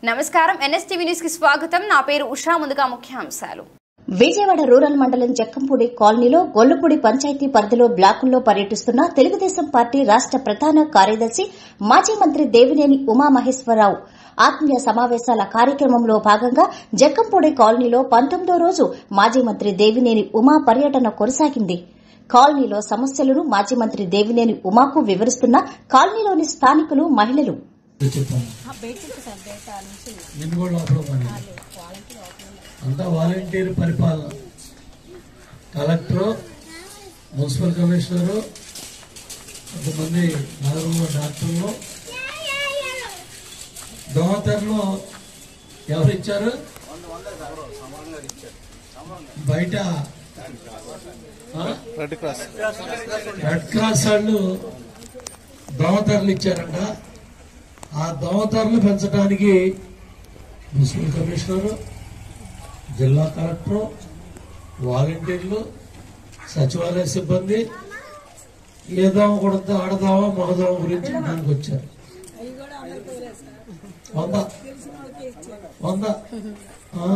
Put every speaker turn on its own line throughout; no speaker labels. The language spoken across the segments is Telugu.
నమస్కారం ఎన్ఎస్టీవీ న్యూస్ కి స్వాగతం నా పేరు ఉషా ముందుగా ముఖ్యాంశాలు
విజయవాడ రూరల్ మండలం జక్కంపూడి కాలనీలో గొల్లపూడి పంచాయతీ పరిధిలో బ్లాకుల్లో పర్యటిస్తున్న తెలుగుదేశం పార్టీ రాష్ట ప్రధాన కార్యదర్శి మాజీ మంత్రి దేవినేని ఉమామహేశ్వరరావు ఆత్మీయ సమావేశాల కార్యక్రమంలో భాగంగా జక్కంపూడి కాలనీలో పంతొమ్మిదో రోజు మాజీ మంత్రి దేవినేని ఉమా పర్యటన కొనసాగింది కాలనీలో సమస్యలను మాజీ మంత్రి దేవినేని ఉమాకు వివరిస్తున్న కాలనీలోని స్థానికులు మహిళలు
చెప్పాను నేను కూడా లోపల పని అంతా వాలంటీర్ పరిపాలన కలెక్టరు మున్సిపల్ కమిషనరు కొంతమంది నలుగురు డాక్టర్లు దోమతెరలో ఎవరు ఇచ్చారు బయట ఆ?
రెడ్ క్రాస్
రెడ్ క్రాస్ వాళ్ళు దోమతెరలు ఇచ్చారంట ఆ దోమతెరలు పెంచడానికి మున్సిపల్ కమిషనరు జిల్లా కలెక్టరు వాలంటీర్లు సచివాలయ సిబ్బంది ఏ దోమ కొడుతుందో ఆడదోమ మగదోమ గురించి దానికి వచ్చారు వంద వంద ఆ.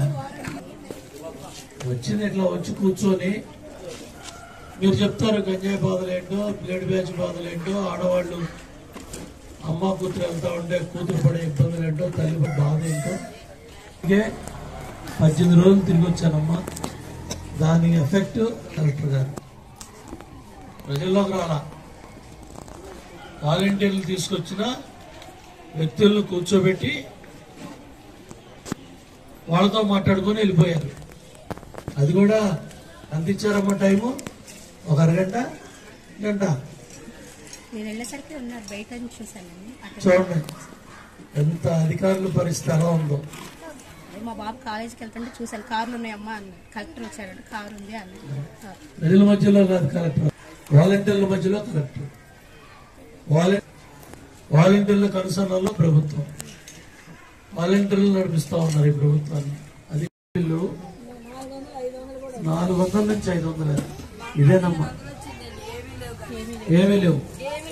వచ్చింది ఇట్లా వచ్చి కూర్చొని మీరు చెప్తారు గంజాయి బాధలేంటో బ్లేడ్ బ్యాచ్ బాధలేంటో ఆడవాళ్ళు అమ్మ కూతురు వెళ్తా ఉంటే కూతురు పడే ఇబ్బందులు ఏంటో తల్లి పడే బాధ ఏంటో ఇదే పద్దెనిమిది రోజులు తిరిగి వచ్చానమ్మా దాని ఎఫెక్ట్ కలెక్టర్ గారు ప్రజల్లోకి రాలా వాలంటీర్లు తీసుకొచ్చిన వ్యక్తులను కూర్చోబెట్టి వాళ్ళతో మాట్లాడుకొని వెళ్ళిపోయారు అది కూడా ఎంత ఇచ్చారమ్మా టైము ఒక అరగంట గంట
నేను వెళ్ళేసరికి ఉన్నారు బయట నుంచి చూశానండి అక్కడ
చూడండి ఎంత అధికారుల పరిస్థితి ఎలా ఉందో
మా బాబు కాలేజీకి వెళ్తుంటే చూశాను కార్లు ఉన్నాయమ్మా అన్నారు కలెక్టర్ వచ్చారంటే కారు ఉంది అన్నారు
ప్రజల మధ్యలో కాదు కలెక్టర్ వాలంటీర్ల మధ్యలో కలెక్టర్ వాల- వాలంటీర్ల కనుసన్నలో ప్రభుత్వం వాలంటీర్లు నడిపిస్తా ఉన్నారు ఈ ప్రభుత్వాన్ని అది వీళ్ళు నాలుగు వందల నుంచి ఐదు వందల ఇదేనమ్మా ఏమీ లేవు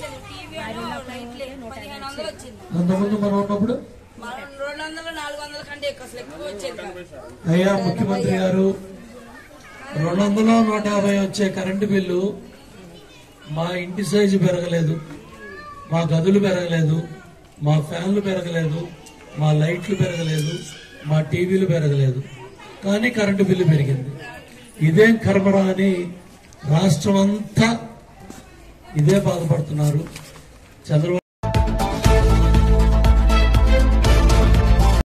అంతకుముందు మనం ఉన్నప్పుడు
మనం రెండు వందలు నాలుగు వందల కంటే ఎక్కువ అసలు ఎక్కువ వచ్చేది కాదు.
అయ్యా ముఖ్యమంత్రి గారు రెండు వందల నూట యాభై వచ్చే కరెంటు బిల్లు మా ఇంటి సైజు పెరగలేదు మా గదులు పెరగలేదు మా ఫ్యాన్లు పెరగలేదు మా లైట్లు పెరగలేదు మా టీవీలు పెరగలేదు కానీ కరెంటు బిల్లు పెరిగింది ఇదేం కర్మరా అని రాష్ట్రం అంతా ఇదే బాధపడుతున్నారు చంద్రబాబు